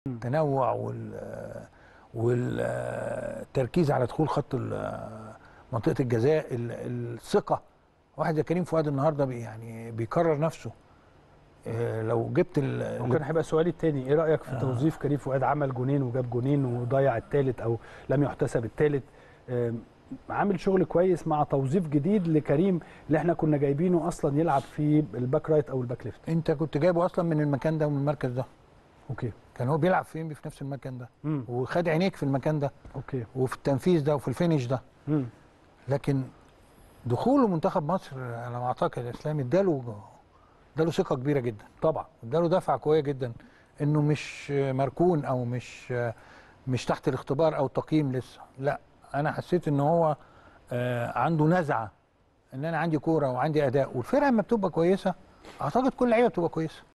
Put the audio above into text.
التنوع وال والتركيز على دخول خط ال- منطقه الجزاء ال- الثقه واحد زي كريم فؤاد النهارده بي يعني بيكرر نفسه آه، لو جبت ال- ممكن هيبقى سؤالي الثاني ايه رايك في آه. توظيف كريم فؤاد عمل جونين وجاب جونين وضيع الثالث او لم يحتسب الثالث عامل شغل كويس مع توظيف جديد لكريم اللي احنا كنا جايبينه اصلا يلعب في الباك رايت او الباك ليفت انت كنت جايبه اصلا من المكان ده ومن المركز ده اوكي كان هو بيلعب فين في نفس المكان ده امم وخد عينيك في المكان ده اوكي وفي التنفيذ ده وفي الفينش ده امم لكن دخوله منتخب مصر على ما اعتقد يا اسلام اداله اداله ثقه كبيره جدا طبعا اداله دفعه قويه جدا انه مش مركون او مش مش تحت الاختبار او تقييم لسه لا انا حسيت ان هو آه، عنده نزعه ان انا عندي كوره وعندي اداء والفرقه لما بتبقى كويسه اعتقد كل لعيبه بتبقى كويسه